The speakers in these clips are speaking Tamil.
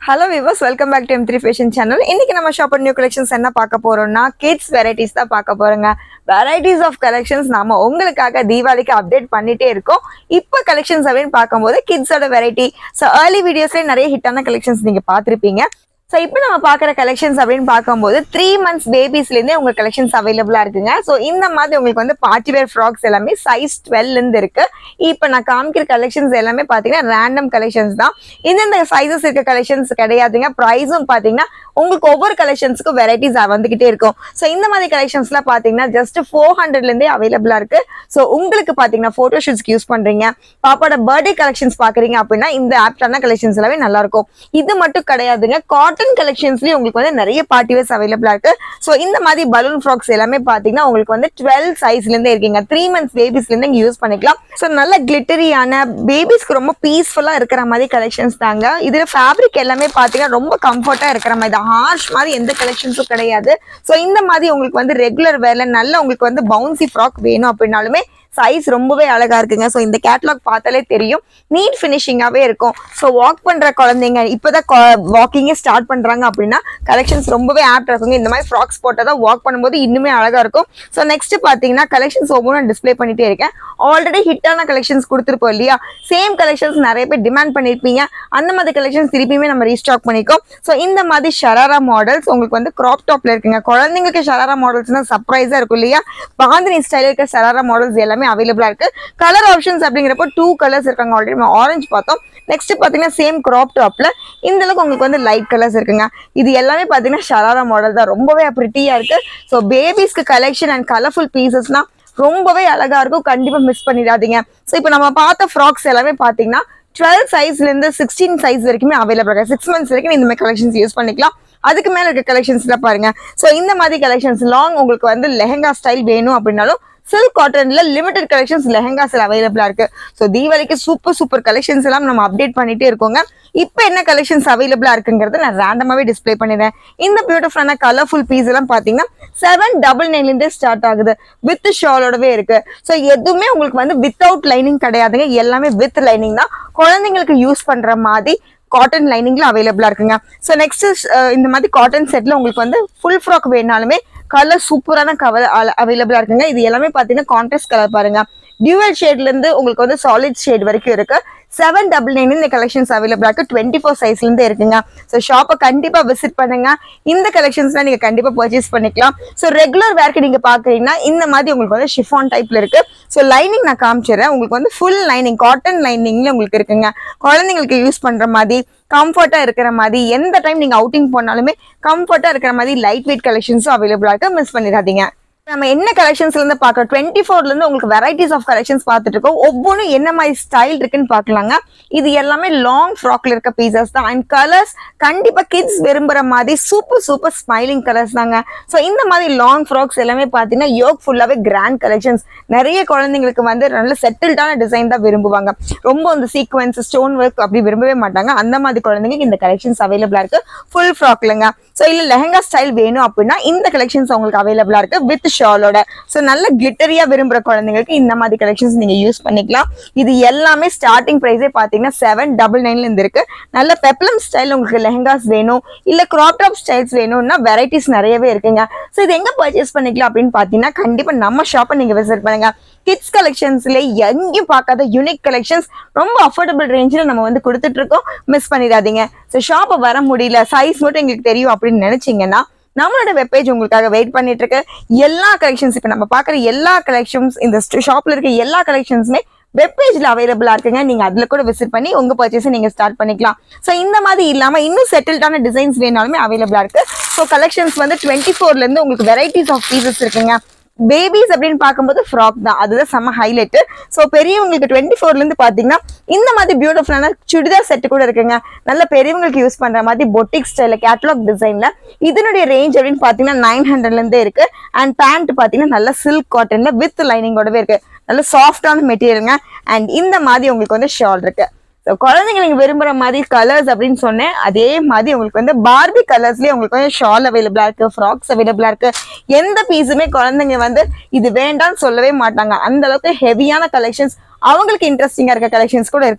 hello viewers welcome back to M three fashion channel இன்னைக்கு நம்ம ஷாப் நியூ கலெக்ஷன்ஸ் என்ன பார்க்க போறோம்னா கிட்ஸ் வெரைட்டிஸ் தான் பார்க்க போறோங்க வெரைட்டிஸ் ஆஃப் கலெக்ஷன்ஸ் நாம உங்களுக்காக தீபாவளிக்கு அப்டேட் பண்ணிட்டே இருக்கோம் இப்போ கலெக்ஷன்ஸ் அப்படின்னு பார்க்கும்போது கிட்ஸோட வெரைட்டி ஸோ ஏர்லி வீடியோஸ்லேயே நிறைய ஹிட்டான கலெக்ஷன்ஸ் நீங்க பார்த்துருப்பீங்க ஸோ இப்போ நம்ம பார்க்குற கலெக்ஷன்ஸ் அப்படின்னு பார்க்கும்போது த்ரீ மந்த்ஸ் பேபிஸ்லேருந்தே உங்க கலெக்ஷன்ஸ் அவைலபிளாக இருக்குங்க ஸோ இந்த மாதிரி உங்களுக்கு வந்து பார்ட்டி வேர் ஃப்ராக்ஸ் எல்லாமே சைஸ் டுவெல்லேருந்து இருக்கு இப்போ நான் காமிக்கிற கலெக்ஷன்ஸ் எல்லாமே பார்த்தீங்கன்னா ரேண்டம் கலெக்ஷன்ஸ் தான் இந்தந்த சைஸஸ் இருக்க கலெக்ஷன்ஸ் கிடையாதுங்க ப்ரைஸும் பார்த்தீங்கன்னா உங்களுக்கு ஒவ்வொரு கலெக்ஷன்ஸுக்கும் வெரைட்டிஸ் வந்துகிட்டே இருக்கும் ஸோ இந்த மாதிரி கலெக்ஷன்ஸ்லாம் பார்த்தீங்கன்னா ஜஸ்ட் ஃபோர் ஹண்ட்ரட்லேருந்தே அவைலபிளாக இருக்கு ஸோ உங்களுக்கு பார்த்தீங்கன்னா ஃபோட்டோ ஷூட்ஸ்க்கு யூஸ் பண்ணுறீங்க பாப்பாவோட பர்த்டே கலெக்ஷன்ஸ் பார்க்குறீங்க அப்படின்னா இந்த ஆப்டான கலெக்ஷன்ஸ் எல்லாமே நல்லா இருக்கும் இது மட்டும் கிடையாதுங்க காட்டன் கலெக்ஷன்ஸ்லேயும் உங்களுக்கு வந்து நிறைய பார்ட்டி வேர்ஸ் அவைலபிளாக இருக்கு ஸோ இந்த மாதிரி பலூன் ஃப்ராக்ஸ் எல்லாமே பார்த்தீங்கன்னா உங்களுக்கு வந்து டுவெல் சைஸ்லேருந்தே இருக்கீங்க த்ரீ மந்த்ஸ் பேபிஸ்லேருந்து இங்கே யூஸ் பண்ணிக்கலாம் ஸோ நல்ல கிளிட்டரியான பேபிஸ்க்கு ரொம்ப பீஸ்ஃபுல்லாக இருக்கிற மாதிரி கலெக்ஷன்ஸ் தாங்க இதில் ஃபேப்ரிக் எல்லாமே பார்த்தீங்கன்னா ரொம்ப கம்ஃபர்ட்டாக இருக்கிற மாதிரி தான் ஹார்ஷ் மாதிரி எந்த கலெக்ஷன்ஸும் கிடையாது ஸோ இந்த மாதிரி உங்களுக்கு வந்து ரெகுலர் வேர்ல நல்ல உங்களுக்கு வந்து பவுன்சி ஃப்ராக் வேணும் அப்படின்னாலுமே சைஸ் ரொம்பவே அழகா இருக்குங்க ஸோ இந்த கேட்லாக் பார்த்தாலே தெரியும் நீட் ஃபினிஷிங்காகவே இருக்கும் ஸோ வாக் பண்ற குழந்தைங்க இப்போதான் வாக்கிங்கே ஸ்டார்ட் பண்றாங்க அப்படின்னா கலெக்ஷன்ஸ் ரொம்பவே ஆப்ட் இருக்குங்க இந்த மாதிரி ஃப்ராக்ஸ் போட்டால் தான் வாக் பண்ணும்போது இன்னுமே அழகா இருக்கும் ஸோ நெக்ஸ்ட் பார்த்தீங்கன்னா கலெக்ஷன்ஸ் ஒவ்வொன்றும் டிஸ்ப்ளே பண்ணிட்டே இருக்கேன் ஆல்ரெடி ஹிட்டான கலெக்ஷன்ஸ் கொடுத்துருப்போம் இல்லையா சேம் கலெக்ஷன்ஸ் நிறைய பேர் டிமாண்ட் பண்ணியிருப்பீங்க அந்த மாதிரி கலெக்ஷன்ஸ் திருப்பியுமே நம்ம ரீஸ்டாக் பண்ணிக்கோம் ஸோ இந்த மாதிரி ஷராரா மாடல்ஸ் உங்களுக்கு வந்து கிராப் டாப்ல இருக்குங்க குழந்தைங்களுக்கு ஷராரா மாடல்ஸ்னா சர்ப்ரைஸா இருக்கும் இல்லையா பாந்தினி ஸ்டைல் இருக்க ஷராரா மாடல்ஸ் எல்லாமே அவைலபிளா இருக்கு கலர் ஆப்ஷன்ஸ் அப்படிங்கிறப்போ டூ கலர்ஸ் இருக்காங்க ஆல்ரெடி நம்ம ஆரஞ்சு பார்த்தோம் நெக்ஸ்ட் பார்த்தீங்கன்னா சேம் கிராப் டாப்ல இந்த அளவுக்கு உங்களுக்கு வந்து லைட் கலர்ஸ் இருக்குங்க இது எல்லாமே பார்த்தீங்கன்னா ஷராரா மாடல் தான் ரொம்பவே ப்ரிட்டியா இருக்கு ஸோ பேபிஸ்க்கு கலெக்ஷன் அண்ட் கலர்ஃபுல் பீசஸ்னா ரொம்பவே அழகா இருக்கும் கண்டிப்பா மிஸ் பண்ணிடாதீங்க ஸோ இப்போ நம்ம பார்த்த ஃப்ராக்ஸ் எல்லாமே பார்த்தீங்கன்னா டுவெல் சைஸ்ல இருந்து சிக்ஸ்டீன் சைஸ் வரைக்குமே அவைலபிள் இருக்கு சிக்ஸ் மந்த்ஸ் வரைக்கும் இந்த மாதிரி கலெக்ஷன்ஸ் யூஸ் பண்ணிக்கலாம் அதுக்கு மேல இருக்க கலெக்ஷன்ஸ்ல பாருங்க ஸோ இந்த மாதிரி கலெக்ஷன்ஸ் லாங் உங்களுக்கு வந்து லெஹங்கா ஸ்டைல் வேணும் அப்படின்னாலும் சில்க் காட்டன்ல லிமிடெட் கலெக்ஷன்ஸ் லெஹங்காஸ் அவைலபிளா இருக்கு ஸோ தீபாவளிக்கு சூப்பர் சூப்பர் கலெக்ஷன்ஸ் எல்லாம் நம்ம அப்டேட் பண்ணிட்டே இருக்கோங்க இப்போ என்ன கலெக்ஷன்ஸ் அவைலபிளா இருக்குங்கிறத நான் ரேண்டமாவே டிஸ்ப்ளே பண்ணிடுறேன் இந்த பியூட்டிஃபுல்லான கலர்ஃபுல் பீஸ் எல்லாம் பாத்தீங்கன்னா செவன் டபுள் நைன்லேருந்தே ஸ்டார்ட் ஆகுது வித் ஷாலோடவே இருக்கு ஸோ எதுவுமே உங்களுக்கு வந்து வித்தவுட் லைனிங் கிடையாதுங்க எல்லாமே வித் லைனிங் தான் குழந்தைங்களுக்கு யூஸ் பண்ற மாதிரி காட்டன் லைனிங்ல அவைலபிளா இருக்குங்க ஸோ நெக்ஸ்ட் இந்த மாதிரி காட்டன் செட்ல உங்களுக்கு வந்து ஃபுல் ஃப்ராக் வேணாலுமே கலர் சூப்பரான கவர் அவைலபிளா இருக்குங்க இது எல்லாமே பாத்தீங்கன்னா கான்ட்ராஸ்ட் கலர் பாருங்க டியூவல் ஷேட்ல இருந்து உங்களுக்கு வந்து சாலிட் ஷேட் வரைக்கும் இருக்கு செவன் டபுள் நைன் இந்த கலெக்ஷன்ஸ் அவைலபிளா இருக்கு டுவெண்ட்டி ஃபோர் சைஸ்ல இருந்து இருக்குங்க ஸோ ஷாப்பை கண்டிப்பா விசிட் பண்ணுங்க இந்த கலெக்ஷன்ஸ்லாம் நீங்க கண்டிப்பா பர்ச்சேஸ் பண்ணிக்கலாம் ஸோ ரெகுலர் வேர்க்கு நீங்க பாக்குறீங்கன்னா இந்த மாதிரி உங்களுக்கு வந்து ஷிஃபான் டைப்ல இருக்கு ஸோ லைனிங் நான் காமிச்சிடுறேன் உங்களுக்கு வந்து ஃபுல் லைனிங் காட்டன் லைனிங்ல உங்களுக்கு இருக்குங்க குழந்தைங்களுக்கு யூஸ் பண்ற மாதிரி கம்ஃபர்ட்டா இருக்கிற மாதிரி எந்த டைம் நீங்க அவுட்டிங் போனாலுமே கம்ஃபர்ட்டா இருக்கிற மாதிரி லைட் வெயிட் கலெக்ஷன்ஸும் அவைலபிளா இருக்கு மிஸ் பண்ணிடாதீங்க நம்ம என்ன கலெக்ஷன்ஸ்ல இருந்து பார்க்கறோம் டுவெண்ட்டி ஃபோர்ல இருந்து உங்களுக்கு வெரைட்டிஸ் ஆஃப் கலெக்ஷன்ஸ் பார்த்துட்டு இருக்கோம் ஒவ்வொன்றும் என்ன மாதிரி ஸ்டைல் இருக்குன்னு பார்க்கலாங்க இது எல்லாமே லாங் ஃப்ராக்ல இருக்க பீசஸ் தான் அண்ட் கலர்ஸ் கண்டிப்பா கிட்ஸ் விரும்புற மாதிரி சூப்பர் சூப்பர் ஸ்மைலிங் கலர்ஸ் தாங்க ஸோ இந்த மாதிரி லாங் ஃப்ராக்ஸ் எல்லாமே பார்த்தீங்கன்னா யோக் ஃபுல்லாவே கிராண்ட் கலெக்ஷன்ஸ் நிறைய குழந்தைங்களுக்கு வந்து நல்ல செட்டில்டான டிசைன் தான் விரும்புவாங்க ரொம்ப இந்த சீக்வன்ஸ் ஸ்டோன் ஒர்க் அப்படி விரும்பவே மாட்டாங்க அந்த மாதிரி குழந்தைங்களுக்கு இந்த கலெக்ஷன்ஸ் அவைலபிளா இருக்கு ஃபுல் ஃப்ராக்லங்க ஸோ இல்ல லெஹங்கா ஸ்டைல் வேணும் அப்படின்னா இந்த கலெக்ஷன்ஸ் உங்களுக்கு அவைலபிளா இருக்கு வித் ஷாலோட ஸோ நல்ல கிளிட்டரியா விரும்புற குழந்தைங்களுக்கு இந்த மாதிரி கலெக்ஷன்ஸ் நீங்க யூஸ் பண்ணிக்கலாம் இது எல்லாமே ஸ்டார்டிங் ப்ரைஸே பாத்தீங்கன்னா செவன் டபுள் நைன்ல இருந்து இருக்கு நல்ல பெப்ளம் ஸ்டைல் உங்களுக்கு லெஹங்காஸ் வேணும் இல்ல கிராப் டாப் ஸ்டைல்ஸ் வேணும்னா வெரைட்டிஸ் நிறையவே இருக்குங்க ஸோ இது எங்க பர்ச்சேஸ் பண்ணிக்கலாம் அப்படின்னு பாத்தீங்கன்னா கண்டிப்பா நம்ம ஷாப்பை நீங்க விசிட் பண்ணுங்க கிட்ஸ் கலெக்ஷன்ஸ்ல எங்கேயும் பார்க்காத யூனிக் கலெக்ஷன்ஸ் ரொம்ப அஃபோர்டபுள் ரேஞ்சில் நம்ம வந்து கொடுத்துட்டு இருக்கோம் மிஸ் பண்ணிடாதீங்க ஸோ ஷாப்பை வர முடியல சைஸ் மட்டும் எங்களுக்கு தெரியும் அப்படின்னு நினைச்சீங்கன்னா நம்மளோட வெப்பேஜ் உங்களுக்காக வெயிட் பண்ணிட்டு இருக்கு எல்லா கலெக்ஷன்ஸ் இப்போ நம்ம பார்க்குற எல்லா கலெக்ஷன்ஸ் இந்த ஷாப்ல இருக்க எல்லா கலெக்ஷன்ஸுமே வெப்பேஜ்ல அவைலபிளா இருக்குங்க நீங்க அதுல கூட விசிட் பண்ணி உங்க பர்ச்சேஸ் நீங்க ஸ்டார்ட் பண்ணிக்கலாம் ஸோ இந்த மாதிரி இல்லாம இன்னும் செட்டில்டான டிசைன்ஸ் வேணாலுமே அவைலபிளா இருக்கு ஸோ கலெக்ஷன்ஸ் வந்து டுவெண்ட்டி ஃபோர்ல இருந்து உங்களுக்கு வெரைட்டிஸ் ஆஃப் பீசஸ் இருக்குங்க பேபிஸ் அப்படின்னு பார்க்கும்போது ஃப்ராக் தான் அதுதான் செம்ம ஹைலைட் ஸோ பெரியவங்களுக்கு டுவெண்ட்டி ஃபோர்ல இருந்து பாத்தீங்கன்னா இந்த மாதிரி பியூட்டிஃபுல்லான சுடிதார் செட்டு கூட இருக்குங்க நல்ல பெரியவங்களுக்கு யூஸ் பண்ற மாதிரி பொட்டிக் ஸ்டைல கேட்லாக் டிசைன்ல இதனுடைய ரேஞ்ச் அப்படின்னு பாத்தீங்கன்னா நைன் ஹண்ட்ரட்ல இருந்தே இருக்கு அண்ட் பேண்ட் பாத்தீங்கன்னா நல்ல சில்க் காட்டன்ல வித் லைனிங்கோடவே இருக்கு நல்ல சாஃப்டான மெட்டீரியலுங்க அண்ட் இந்த மாதிரி உங்களுக்கு வந்து ஷால் இருக்கு ஸோ குழந்தைங்க நீங்க விரும்புற மாதிரி கலர்ஸ் அப்படின்னு சொன்னேன் அதே மாதிரி உங்களுக்கு வந்து பார்பி கலர்ஸ்லயே உங்களுக்கு வந்து ஷால் அவைலபிளா இருக்கு ஃப்ராக்ஸ் அவைலபிளா இருக்கு எந்த பீஸுமே குழந்தைங்க வந்து இது வேண்டாம்னு சொல்லவே மாட்டாங்க அந்த அளவுக்கு ஹெவியான கலெக்ஷன்ஸ் அவங்களுக்கு இன்ட்ரெஸ்டிங்கா இருக்க கலெக்ஷன்ஸ் கூட இருக்குங்க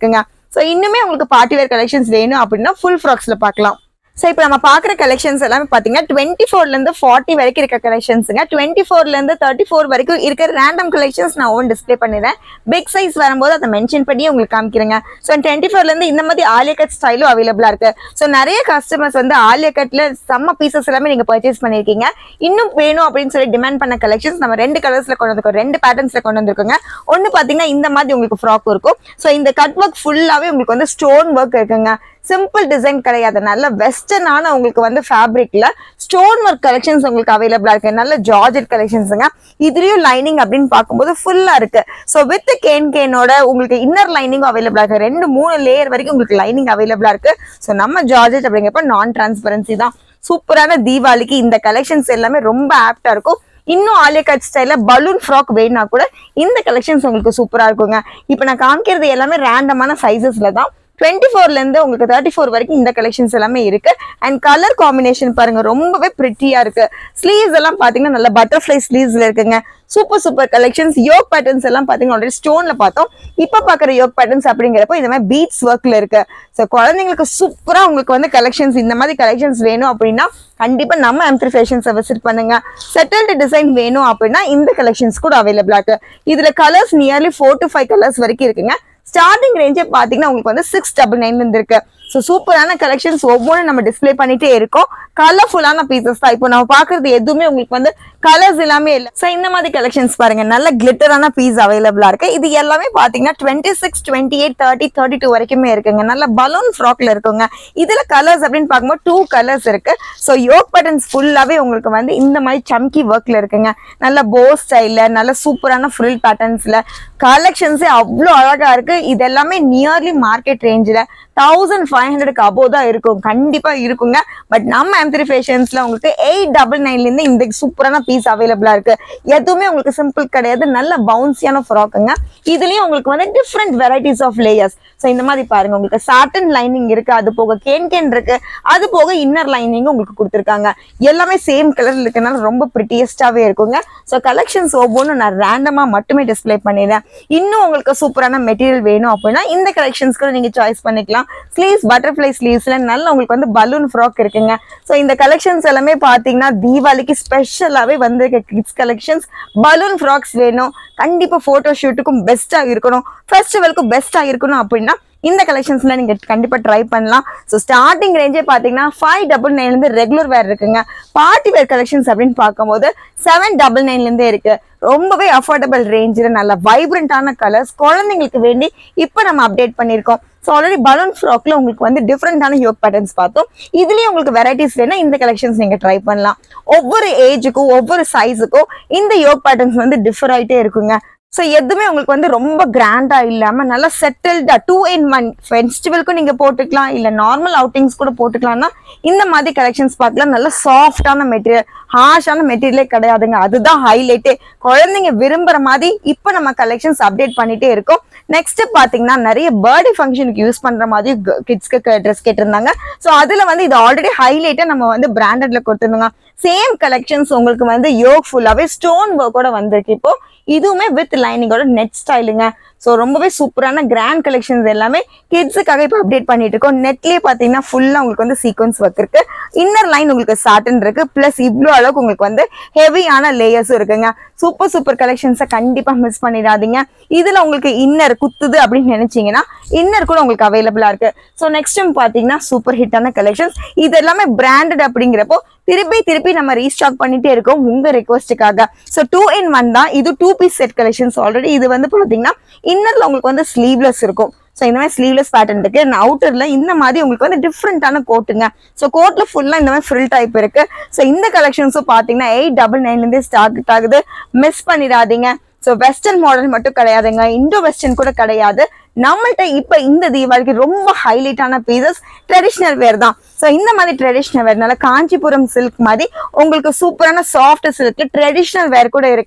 ஸோ இன்னுமே உங்களுக்கு பார்ட்டி வேர் கலெக்ஷன்ஸ் வேணும் அப்படின்னா ஃபுல் ஃப்ராக்ஸ்ல பார்க்கலாம் ஸோ இப்போ நம்ம பார்க்குற கலெக்ஷன்ஸ் எல்லாமே பார்த்தீங்கன்னா டுவெண்ட்டி ஃபோர்லேருந்து ஃபார்ட்டி வரைக்கும் இருக்க கலெக்ஷன்ஸுங்க டுவெண்ட்டி ஃபோர்லேருந்து தேர்ட்டி ஃபோர் வரைக்கும் இருக்கிற ரேண்டம் கலெக்ஷன்ஸ் நான் ஓன் டிஸ்ப்ளே பண்ணிடுறேன் பிக் சைஸ் வரும்போது அதை மென்ஷன் பண்ணி உங்களுக்கு காமிக்கிறேங்க ஸோ டுவெண்ட்டி ஃபோர்லேருந்து இந்த மாதிரி ஆலியா கட் ஸ்டைலும் அவைலபிளாக இருக்கு ஸோ நிறைய கஸ்டமர்ஸ் வந்து ஆலியா கட்டில் செம்ம பீசஸ் எல்லாமே நீங்கள் பர்ச்சேஸ் பண்ணியிருக்கீங்க இன்னும் வேணும் அப்படின்னு சொல்லி டிமாண்ட் பண்ண கலெக்ஷன்ஸ் நம்ம ரெண்டு கலர்ஸில் கொண்டு வந்திருக்கோம் ரெண்டு பேட்டர்ன்ஸில் கொண்டு வந்திருக்கோங்க ஒன்று பார்த்தீங்கன்னா இந்த மாதிரி உங்களுக்கு ஃப்ராக் இருக்கும் ஸோ இந்த கட் ஒர்க் ஃபுல்லாகவே உங்களுக்கு வந்து ஸ்டோன் ஒர்க் இருக்குங்க சிம்பிள் டிசைன் கிடையாது நல்ல வெஸ்டர்னான உங்களுக்கு வந்து ஃபேப்ரிக்ல ஸ்டோன் ஒர்க் கலெக்ஷன்ஸ் உங்களுக்கு அவைலபிளா இருக்கு நல்ல ஜார்ஜெட் கலெக்ஷன்ஸுங்க இதுலயும் லைனிங் அப்படின்னு பார்க்கும்போது ஃபுல்லா இருக்கு ஸோ வித் கேன் கேனோட உங்களுக்கு இன்னர் லைனிங்கும் அவைலபிளா இருக்கு ரெண்டு மூணு லேயர் வரைக்கும் உங்களுக்கு லைனிங் அவைலபிளா இருக்கு ஸோ நம்ம ஜார்ஜெட் அப்படிங்கிறப்ப நான் டிரான்ஸ்பரன்சி தான் சூப்பரான தீபாவளிக்கு இந்த கலெக்ஷன்ஸ் எல்லாமே ரொம்ப ஆப்டா இருக்கும் இன்னும் Alia cut style balloon frock வேணும்னா கூட இந்த கலெக்ஷன்ஸ் உங்களுக்கு சூப்பரா இருக்குங்க இப்போ நான் காமிக்கிறது எல்லாமே ரேண்டமான சைஸஸ்ல தான் டுவெண்ட்டி ஃபோர்ல இருந்து உங்களுக்கு தேர்ட்டி ஃபோர் வரைக்கும் இந்த கலெக்ஷன்ஸ் எல்லாமே இருக்கு அண்ட் கலர் காம்பினேஷன் பாருங்க ரொம்பவே பிரிட்டியா இருக்கு ஸ்லீவ்ஸ் எல்லாம் பாத்தீங்கன்னா நல்ல பட்டர்ஃப்ளை ஸ்லீவ்ஸ்ல இருக்குங்க super super collections yoke patterns எல்லாம் பாத்தீங்கன்னா ஆல்ரெடி ஸ்டோன்ல பார்த்தோம் இப்ப பாக்குற யோக் பேட்டர்ன்ஸ் அப்படிங்கிறப்போ இந்த மாதிரி பீட்ஸ் ஒர்க்ல இருக்கு ஸோ குழந்தைங்களுக்கு சூப்பரா உங்களுக்கு வந்து கலெக்ஷன்ஸ் இந்த மாதிரி கலெக்ஷன்ஸ் வேணும் அப்படின்னா கண்டிப்பா நம்ம எம்த்ரி ஃபேஷன்ஸை விசிட் பண்ணுங்க செட்டில்டு டிசைன் வேணும் அப்படின்னா இந்த கலெக்ஷன்ஸ் கூட அவைலபிளா இருக்கு இதுல colours nearly four to five colours வரைக்கும் இருக்குங்க ஸ்டார்டிங் ரேஞ்சே பார்த்தீங்கன்னா உங்களுக்கு வந்து சிக்ஸ் டபுள் நைன் இருந்து இருக்கு ஸோ சூப்பரான கலெக்ஷன்ஸ் ஒவ்வொன்றும் நம்ம டிஸ்ப்ளே பண்ணிட்டே இருக்கோம் கலர்ஃபுல்லான பீசஸ் தான் இப்போ நம்ம பார்க்கறது எதுவுமே உங்களுக்கு வந்து கலர்ஸ் எல்லாமே இல்லை ஸோ இந்த மாதிரி கலெக்ஷன்ஸ் பாருங்க நல்ல கிளிட்டரான பீஸ் அவைலபிளா இருக்கு இது எல்லாமே பார்த்தீங்கன்னா twenty six twenty eight thirty thirty two வரைக்குமே இருக்குங்க நல்ல பலூன் ஃப்ராக்ல இருக்குங்க இதுல கலர்ஸ் அப்படின்னு பார்க்கும்போது டூ கலர்ஸ் இருக்கு ஸோ யோக் பட்டன்ஸ் ஃபுல்லாவே உங்களுக்கு வந்து இந்த மாதிரி சம்கி ஒர்க்ல இருக்குங்க நல்ல போ ஸ்டைல்ல நல்ல சூப்பரான ஃப்ரில் பேட்டர்ன்ஸ்ல கலெக்ஷன்ஸே அவ்வளோ அழகா இருக்கு இது எல்லாமே நியர்லி மார்க்கெட் ரேஞ்சில் தௌசண்ட் ஃபைவ் ஹண்ட்ரட்க்கு அபோவ் தான் இருக்கும் கண்டிப்பா இருக்குங்க பட் நம்ம எம் த்ரீ ஃபேஷன்ஸ்ல உங்களுக்கு எயிட் டபுள் நைன்லேருந்து இந்த சூப்பரான பீஸ் அவைலபிளா இருக்கு எதுவுமே உங்களுக்கு சிம்பிள் கிடையாது நல்ல பவுன்சியான ஃப்ராக்குங்க இதுலயும் உங்களுக்கு வந்து different varieties of layers so இந்த மாதிரி பாருங்க உங்களுக்கு சாட்டன் லைனிங் இருக்கு அது போக கேன் கேன் இருக்கு அது போக இன்னர் லைனிங் உங்களுக்கு கொடுத்துருக்காங்க எல்லாமே சேம் கலர்ல இருக்கனால ரொம்ப ப்ரிட்டியஸ்டாவே இருக்குங்க ஸோ கலெக்ஷன்ஸ் ஒவ்வொன்றும் நான் ரேண்டமா மட்டுமே டிஸ்ப்ளே பண்ணிடுறேன் இன்னும் உங்களுக்கு சூப்பரான மெட்டீரியல் வேணும் அப்படின்னா இந்த கலெக்ஷன்ஸ் கூட நீங்க சாய்ஸ் பண்ணிக்கலாம் ஸ்லீவ்ஸ் பட்டர்ஃப்ளை ஸ்லீவ்ஸ்ல நல்ல உங்களுக்கு வந்து பலூன் ஃப்ராக் இருக்குங்க ஸோ இந்த கலெக்ஷன்ஸ் எல்லாமே பார்த்தீங்கன்னா தீபாவளிக்கு ஸ்பெஷலாகவே வந்திருக்க கிட்ஸ் கலெக்ஷன்ஸ் பலூன் ஃப்ராக்ஸ் வேணும் கண்டிப்பா ஃபோட்டோ ஷூட்டுக்கும் பெஸ்டா இருக்கணும் ஃபெஸ்டிவலுக்கும் பெஸ்டா இருக்கணும் அப்படின்னா இந்த கலெக்ஷன்ஸ்ல நீங்க கண்டிப்பா ட்ரை பண்ணலாம் ஸோ ஸ்டார்டிங் ரேஞ்சே பாத்தீங்கன்னா ஃபைவ் டபுள் நைன்ல இருந்து ரெகுலர் வேர் இருக்குங்க பார்ட்டி வேர் கலெக்ஷன்ஸ் அப்படின்னு பார்க்கும்போது செவன் டபுள் நைன்ல இருந்தே இருக்கு ரொம்பவே அஃபோர்டபுள் ரேஞ்சில் நல்ல வைப்ரண்டான கலர்ஸ் குழந்தைங்களுக்கு வேண்டி இப்போ நம்ம அப்டேட் பண்ணியிருக்கோம் ஸோ ஆல்ரெடி பலூன் ஃப்ராக்ல உங்களுக்கு வந்து டிஃப்ரெண்டான யோக் பேட்டர்ன்ஸ் பார்த்தோம் இதுலயும் உங்களுக்கு வெரைட்டிஸ் வேணா இந்த கலெக்ஷன்ஸ் நீங்க ட்ரை பண்ணலாம் ஒவ்வொரு ஏஜுக்கும் ஒவ்வொரு சைஸுக்கும் இந்த யோக் பேட்டர்ன்ஸ் வந்து டிஃபர் ஆயிட்டே இருக்குங்க ஸோ எதுவுமே உங்களுக்கு வந்து ரொம்ப கிராண்டா இல்லாம நல்லா செட்டில்டா டூ இன் ஒன் ஃபெஸ்டிவலுக்கும் நீங்க போட்டுக்கலாம் இல்ல நார்மல் அவுட்டிங்ஸ் கூட போட்டுக்கலாம்னா இந்த மாதிரி கலெக்ஷன்ஸ் பார்க்கலாம் நல்ல சாஃப்டான மெட்டீரியல் ஹார்ஷான மெட்டீரியலே கிடையாதுங்க அதுதான் ஹைலைட்டே குழந்தைங்க விரும்புற மாதிரி இப்போ நம்ம கலெக்ஷன்ஸ் அப்டேட் பண்ணிட்டே இருக்கோம் நெக்ஸ்ட் பாத்தீங்கன்னா நிறைய பர்த்டே ஃபங்க்ஷனுக்கு யூஸ் பண்ற மாதிரி கிட்ஸ்க்கு ட்ரெஸ் கேட்டிருந்தாங்க ஸோ அதுல வந்து இது ஆல்ரெடி ஹைலைட்டா நம்ம வந்து பிராண்டட்ல கொடுத்துருந்தோங்க சேம் கலெக்ஷன்ஸ் உங்களுக்கு வந்து யோக் ஃபுல்லாவே ஸ்டோன் ஒர்க்கோட வந்திருக்கு இப்போ இதுவுமே வித் லைனிங்கோட நெட் ஸ்டைலுங்க ஸோ ரொம்பவே சூப்பரான கிராண்ட் கலெக்ஷன்ஸ் எல்லாமே கிட்ஸுக்காக இப்போ அப்டேட் பண்ணிட்டு இருக்கோம் நெட்லேயே பார்த்தீங்கன்னா ஃபுல்லாக உங்களுக்கு வந்து சீக்வன்ஸ் ஒர்க் இருக்கு இன்னர் லைன் உங்களுக்கு சாட்டன் இருக்கு ப்ளஸ் இவ்வளோ அளவுக்கு உங்களுக்கு வந்து ஹெவியான லேயர்ஸும் இருக்குங்க சூப்பர் சூப்பர் கலெக்ஷன்ஸை கண்டிப்பாக மிஸ் பண்ணிடாதீங்க இதில் உங்களுக்கு இன்னர் குத்துது அப்படின்னு நினைச்சீங்கன்னா இன்னர் கூட உங்களுக்கு அவைலபிளாக இருக்கு ஸோ நெக்ஸ்ட் பார்த்தீங்கன்னா சூப்பர் ஹிட்டான கலெக்ஷன்ஸ் இது எல்லாமே பிராண்டட் அப்படிங்கிறப்போ திருப்பி திருப்பி நம்ம ரீஸ்டாக் பண்ணிட்டே இருக்கோம் உங்க ரெக்வஸ்ட்டுக்காக ஸோ டூ இன் ஒன் தான் இது two piece set collections already இது வந்து பார்த்தீங்கன்னா இன்னர்ல உங்களுக்கு வந்து ஸ்லீவ்லெஸ் இருக்கும் ஸோ இந்த மாதிரி ஸ்லீவ்லெஸ் பேட்டர்ன் இருக்கு அவுட்டர்ல இந்த மாதிரி உங்களுக்கு வந்து டிஃப்ரெண்டான கோட்டுங்க ஸோ கோட்ல ஃபுல்லா இந்த மாதிரி ஃப்ரில் டைப் இருக்கு ஸோ இந்த கலெக்ஷன்ஸும் பார்த்தீங்கன்னா எயிட் டபுள் நைன்லேருந்து ஸ்டார்ட் ஆகுது மிஸ் பண்ணிடாதீங்க ஸோ வெஸ்டர்ன் மாடல் மட்டும் கிடையாதுங்க இண்டோ வெஸ்டர்ன் கூட கிடையாது நம்மள்ட்ட இப்ப இந்த தீபாவளிக்கு ரொம்ப ஹைலைட்டான பீசஸ் ட்ரெடிஷ்னல் வேர் தான் ஸோ இந்த மாதிரி ட்ரெடிஷ்னல் வேர்னால காஞ்சிபுரம் சில்க் மாதிரி உங்களுக்கு சூப்பரான சாஃப்ட் சில்க் ட்ரெடிஷ்னல் வேர் கூட இருக்கு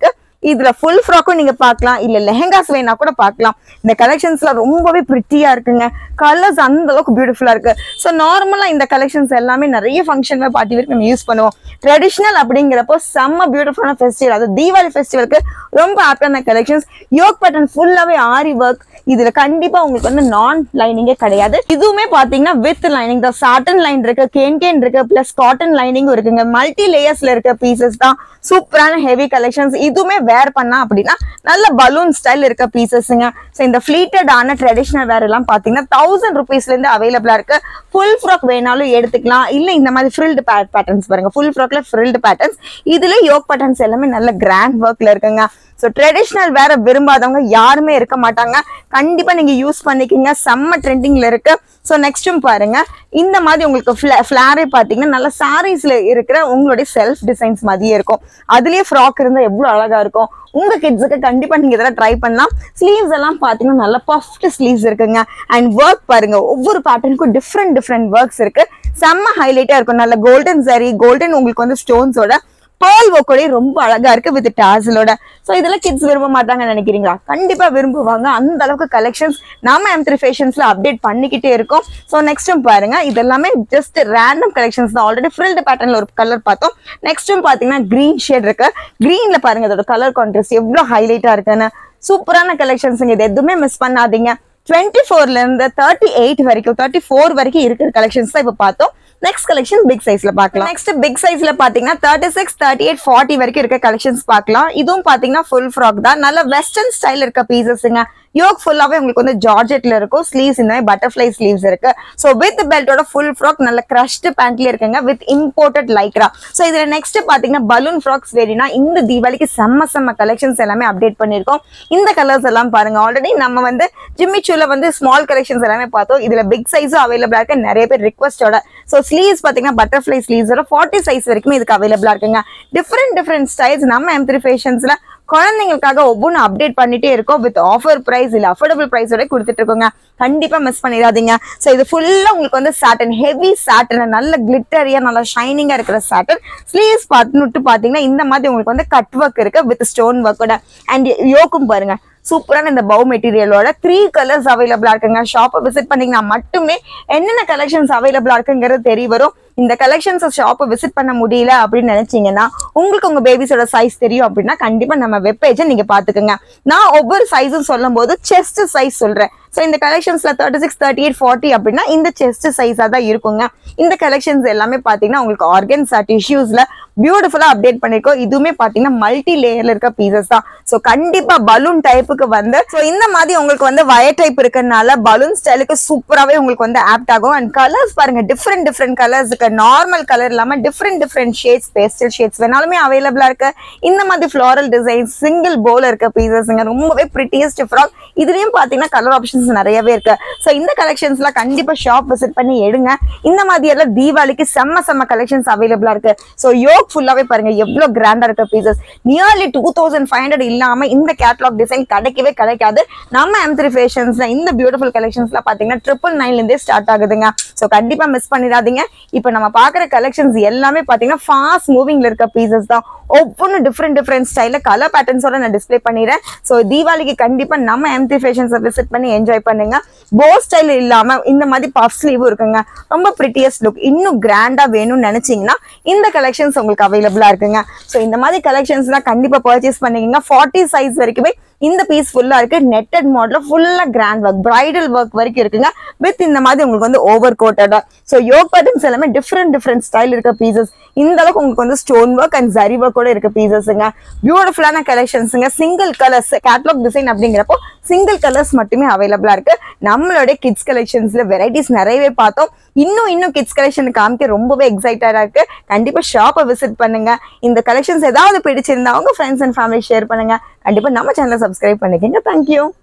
இதுல ஃபுல் ஃப்ராக்கும் நீங்க பார்க்கலாம் இல்ல லெஹெங்காஸ் வேணா கூட பார்க்கலாம் இந்த கலெக்ஷன்ஸ்ல ரொம்பவே பிரிட்டியா இருக்குங்க கலர்ஸ் அந்த அளவுக்கு பியூட்டிஃபுல்லா இருக்கு ஸோ நார்மலா இந்த கலெக்ஷன்ஸ் எல்லாமே நிறைய ஃபங்க்ஷன் பார்ட்டி வரைக்கும் நம்ம யூஸ் பண்ணுவோம் ட்ரெடிஷ்னல் அப்படிங்கிறப்போ செம்ம பியூட்டிஃபுல்லான ஃபெஸ்டிவல் அது தீபாவளி ஃபெஸ்டிவலுக்கு ரொம்ப ஆப்டான கலெக்ஷன்ஸ் யோக் பேட்டர்ன் ஃபுல்லாவே ஆரி ஒர்க் இதுல கண்டிப்பா உங்களுக்கு வந்து நான் லைனிங்கே கிடையாது இதுவுமே பாத்தீங்கன்னா வித் லைனிங் தான் சாட்டன் லைன் இருக்கு கேன் கேன் இருக்கு பிளஸ் காட்டன் லைனிங்கும் இருக்குங்க மல்டி லேயர்ஸ்ல இருக்க பீசஸ் தான் சூப்பரான ஹெவி கலெக்ஷன்ஸ் இதுவுமே வேர் பண்ணா அப்படின்னா நல்ல பலூன் ஸ்டைல் இருக்க பீசஸ்ங்க ஸோ இந்த ஃபிளீட்டட் ஆன ட்ரெடிஷ்னல் வேர் எல்லாம் பாத்தீங்கன்னா தௌசண்ட் ருபீஸ்ல இருந்து அவைலபிளா இருக்கு ஃபுல் ஃப்ராக் வேணாலும் எடுத்துக்கலாம் இல்ல இந்த மாதிரி ஃப்ரில்டு பேட்டர்ன்ஸ் பாருங்க ஃபுல் ஃப்ராக்ல ஃப்ரில்டு பேட்டர்ன்ஸ் இதுல யோக் பேட்டர்ன்ஸ் எல்லாமே நல்ல கிராண்ட் ஒர்க்ல இருக்குங்க ஸோ ட்ரெடிஷ்னல் வேற விரும்பாதவங்க யாருமே இருக்க மாட்டாங்க கண்டிப்பா நீங்க யூஸ் பண்ணிக்கிங்க செம்ம ட்ரெண்டிங்ல இருக்கு ஸோ நெக்ஸ்ட்டும் பாருங்க இந்த மாதிரி உங்களுக்கு ஃபிளாரே பார்த்தீங்கன்னா நல்ல சாரீஸ்ல இருக்கிற உங்களுடைய செல்ஃப் டிசைன்ஸ் மாதிரியே இருக்கும் அதுலயே ஃப்ராக் இருந்தால் எவ்வளோ அழகா இருக்கும் உங்க கிட்ஸுக்கு கண்டிப்பா நீங்க இதெல்லாம் ட்ரை பண்ணலாம் ஸ்லீவ்ஸ் எல்லாம் பாத்தீங்கன்னா நல்ல பஃப்ட் ஸ்லீவ்ஸ் இருக்குங்க அண்ட் ஒர்க் பாருங்க ஒவ்வொரு பேட்டர்னுக்கும் டிஃப்ரெண்ட் டிஃப்ரெண்ட் ஒர்க்ஸ் இருக்கு செம்ம ஹைலைட்டா இருக்கும் நல்ல கோல்டன் சரி கோல்டன் உங்களுக்கு வந்து ஸ்டோன்ஸோட பேர்ல் ஒர்க்கோடய ரொம்ப அழகா இருக்கு வித் டாசலோட ஸோ இதெல்லாம் கிட்ஸ் விரும்ப மாட்டாங்கன்னு நினைக்கிறீங்களா கண்டிப்பா விரும்புவாங்க அந்த அளவுக்கு கலெக்ஷன்ஸ் நாம எம் த்ரீ ஃபேஷன்ஸ்ல அப்டேட் பண்ணிக்கிட்டே இருக்கோம் ஸோ நெக்ஸ்ட்டும் பாருங்க இதெல்லாமே ஜஸ்ட் ரேண்டம் கலெக்ஷன்ஸ் தான் ஆல்ரெடி ஃபில்டு பேட்டர்ன்ல ஒரு கலர் பார்த்தோம் நெக்ஸ்ட்டும் பாத்தீங்கன்னா கிரீன் ஷேட் இருக்கு கிரீன்ல பாருங்க இதோட கலர் கான்ட்ராஸ்ட் எவ்வளவு ஹைலைட்டா இருக்குன்னு சூப்பரான கலெக்ஷன்ஸ் இது எதுவுமே மிஸ் பண்ணாதீங்க டுவெண்ட்டி ஃபோர்ல இருந்து தேர்ட்டி எயிட் வரைக்கும் தேர்ட்டி ஃபோர் வரைக்கும் இருக்கிற கலெக்ஷன்ஸ் தான் இப்போ பார்த்தோம் நெக்ஸ்ட் கலெக்ஷன் பிக் சைஸ்ல பார்க்கலாம் நெக்ஸ்ட் பிக் சைஸ்ல பாத்தீங்கன்னா thirty six thirty eight forty வரைக்கும் இருக்க கலெக்ஷன்ஸ் பார்க்கலாம் இதுவும் பாத்தீங்கன்னா ஃபுல் ஃப்ராக் தான் நல்ல வெஸ்டர்ன் ஸ்டைல் இருக்க பீசஸ்ங்க யோக் ஃபுல்லாவே உங்களுக்கு வந்து ஜார்ஜெட்ல இருக்கும் ஸ்லீவ்ஸ் இந்த மாதிரி பட்டர்ஃபிளை ஸ்லீவ்ஸ் இருக்கு ஸோ வித் பெல்ட்டோட ஃபுல் ஃப்ராக் நல்ல கிரஷ்டு பேண்ட்ல இருக்குங்க வித் இம்போர்ட்டட் லைக்ரா ஸோ இதுல நெக்ஸ்ட் பாத்தீங்கன்னா பலூன் ஃப்ராக்ஸ் வேணும்னா இந்த தீபாவளிக்கு செம்ம செம்ம கலெக்ஷன்ஸ் எல்லாமே அப்டேட் பண்ணிருக்கோம் இந்த கலர்ஸ் எல்லாம் பாருங்க ஆல்ரெடி நம்ம வந்து ஜிம்மி சூல வந்து ஸ்மால் கலெக்ஷன்ஸ் எல்லாமே பார்த்தோம் இதுல பிக் சைஸும் அவைலபிளா இருக்கு நிறைய பேர் ரிக்வஸ்டோட ஸோ ஸ்லீவ்ஸ் பாத்தீங்கன்னா பட்டர்ஃபிளை ஸ்லீவ்ஸோட ஃபார்ட்டி சைஸ் வரைக்கும் இதுக்கு அவைலபிளா இருக்குங்க டிஃப்ரெண்ட் டிஃப்ரெண்ட் ஸ்டைல்ஸ் நம்ம எம் த்ரீ ஃபேஷன்ஸ்ல குழந்தைங்களுக்காக ஒவ்வொன்றும் அப்டேட் பண்ணிட்டே இருக்கோம் வித் ஆஃபர் பிரைஸ் இல்ல அஃபோர்டபுள் பிரைஸோட கொடுத்துட்டு இருக்கோங்க கண்டிப்பா மிஸ் பண்ணிடாதீங்க ஸோ இது ஃபுல்லா உங்களுக்கு வந்து சாட்டன் ஹெவி சாட்டன் நல்ல கிளிட்டரியா நல்ல ஷைனிங்கா இருக்கிற சாட்டன் ஸ்லீவ்ஸ் பார்த்துட்டு பாத்தீங்கன்னா இந்த மாதிரி உங்களுக்கு வந்து கட் ஒர்க் இருக்கு வித் ஸ்டோன் ஒர்க்கோட அண்ட் யோக்கும் பாருங்க சூப்பரான இந்த பவு மெட்டீரியலோட த்ரீ கலர்ஸ் அவைலபிளா இருக்குங்க ஷாப்பை விசிட் பண்ணீங்கன்னா மட்டுமே என்னென்ன கலெக்ஷன்ஸ் அவைலபிளா இருக்குங்கிறது தெரிய வரும் இந்த கலெக்ஷன்ஸ் ஷாப்பை விசிட் பண்ண முடியல அப்படின்னு நினைச்சீங்கன்னா உங்களுக்கு உங்க பேபிஸோட சைஸ் தெரியும் அப்படின்னா கண்டிப்பா நம்ம வெப்பேஜை நீங்க பாத்துக்கோங்க நான் ஒவ்வொரு சைஸும் சொல்லும் போது செஸ்ட் சைஸ் சொல்றேன் ஸோ இந்த கலெக்ஷன்ஸ்ல thirty six thirty eight forty அப்படின்னா இந்த செஸ்ட் சைஸா தான் இருக்குங்க இந்த கலெக்ஷன்ஸ் எல்லாமே பாத்தீங்கன்னா உங்களுக்கு ஆர்கன்ஸா டிஷ்யூஸ்ல பியூட்டிஃபுல்லா அப்டேட் பண்ணிருக்கோம் இதுவுமே பாத்தீங்கன்னா மல்டி லேயர்ல இருக்க பீசஸ் தான் ஸோ கண்டிப்பா பலூன் டைப்புக்கு வந்து ஸோ இந்த மாதிரி உங்களுக்கு வந்து வயர் டைப் இருக்கறனால பலூன் ஸ்டைலுக்கு சூப்பராகவே உங்களுக்கு வந்து ஆப்ட் ஆகும் அண்ட் கலர்ஸ் பாருங்க டிஃப்ரெண்ட் டிஃப்ரெண்ட் கலர்ஸ் இருக்கு நார்மல் கலர் இல்லாம different different shades pastel shades வேணாலுமே அவைலபிளா இருக்கு இந்த மாதிரி ஃபிளாரல் டிசைன் சிங்கிள் போல இருக்க பீசஸ்ங்க ரொம்பவே பிரிட்டியஸ்ட் ஃப்ராக் இதுலயும் பாத்தீங்கன்னா கலர் ஆப்ஷன்ஸ் நிறையவே இருக்கு ஸோ இந்த கலெக்ஷன்ஸ்லாம் கண்டிப்பா ஷாப் விசிட் பண்ணி எடுங்க இந்த மாதிரி எல்லாம் தீபாவளிக்கு செம்ம செம்ம கலெக்ஷன்ஸ் அவைலபிளா இருக்கு ஸோ யோக் ஃபுல்லாவே பாருங்க எவ்வளவு கிராண்டா இருக்க pieces nearly two thousand five hundred இல்லாம இந்த கேட்லாக் டிசைன் கிடைக்கவே கிடைக்காது நம்ம எம் த்ரீ ஃபேஷன்ஸ்ல இந்த பியூட்டிஃபுல் கலெக்ஷன்ஸ்ல பாத்தீங்கன்னா ட்ரிபிள் நைன்ல இருந்தே ஸ்டார்ட் ஆகுதுங்க ஸோ கண்டிப்பா மிஸ் பண்ணிடாதீங்க இப்போ நம்ம பாக்குற கலெக்ஷன்ஸ் எல்லாமே பாத்தீங்கன்னா ஃபாஸ்ட் மூவிங்ல இருக்க பீசஸ் தான் ஒவ்வொன்றும் டிஃப்ரெண்ட் டிஃப்ரெண்ட் ஸ்டைல கலர் பேட்டர்ன்ஸோட நான் டிஸ்ப்ளே பண்ணிடுறேன் ஸோ தீபாவளிக்கு கண்டிப்பா நம்ம எம் த்ரீ ஃபேஷன்ஸை விசிட் பண்ணி என்ஜாய் பண்ணுங்க போ ஸ்டைல் இல்லாம இந்த மாதிரி பஃப் ஸ்லீவும் இருக்குங்க ரொம்ப பிரிட்டியஸ்ட் லுக் இன்னும் கிராண்டா வேணும்னு நினைச்சீங்கன்னா இந்த கலெக்ஷன்ஸ் உங்களுக்கு அவைலபிளா இருக்குங்க ஸோ இந்த மாதிரி கலெக்ஷன்ஸ்லாம் கண்டிப்பா பர்ச்சேஸ் பண்ணிக்கோங்க ஃபார்ட்டி சைஸ் வரைக்குமே இந்த பீஸ் ஃபுல்லா இருக்கு நெட்டட் மாடல ஃபுல்லா கிராண்ட் ஒர்க் பிரைடல் ஒர்க் வரைக்கும் இருக்குங்க வித் இந்த மாதிரி உங்களுக்கு வந்து ஓவர் கோட்டடா ஸோ யோக் பேட்டர்ன்ஸ் எல்லாமே டிஃப்ரெண்ட் டிஃப்ரெண்ட் ஸ்டைல் இருக்க பீசஸ் இந்த அளவுக்கு உங்களுக்கு வந்து stone work and zari work கூட இருக்க பீசஸ்ங்க பியூட்டிஃபுல்லான கலெக்ஷன்ஸுங்க சிங்கிள் கலர்ஸ் கேட்லாக் டிசைன் அப்படிங்கிறப்போ சிங்கிள் கலர்ஸ் மட்டுமே அவைலபிளா இருக்கு நம்மளோட கிட்ஸ் கலெக்ஷன்ஸ்ல வெரைட்டிஸ் நிறையவே பார்த்தோம் இன்னும் இன்னும் கிட்ஸ் கலெக்ஷன் காமிக்க ரொம்பவே எக்ஸைட்டடா இருக்கு கண்டிப்பா ஷாப்பை விசிட் பண்ணுங்க இந்த கலெக்ஷன்ஸ் ஏதாவது பிடிச்சிருந்தா உங்க ஃப்ரெண்ட்ஸ் அண்ட் ஃபேமிலி ஷேர் பண்ணுங்க கண்டிப்பா நம்ம சேனலை சப்ஸ்கிரைப் பண்ணிக்கோங்க தேங்க்யூ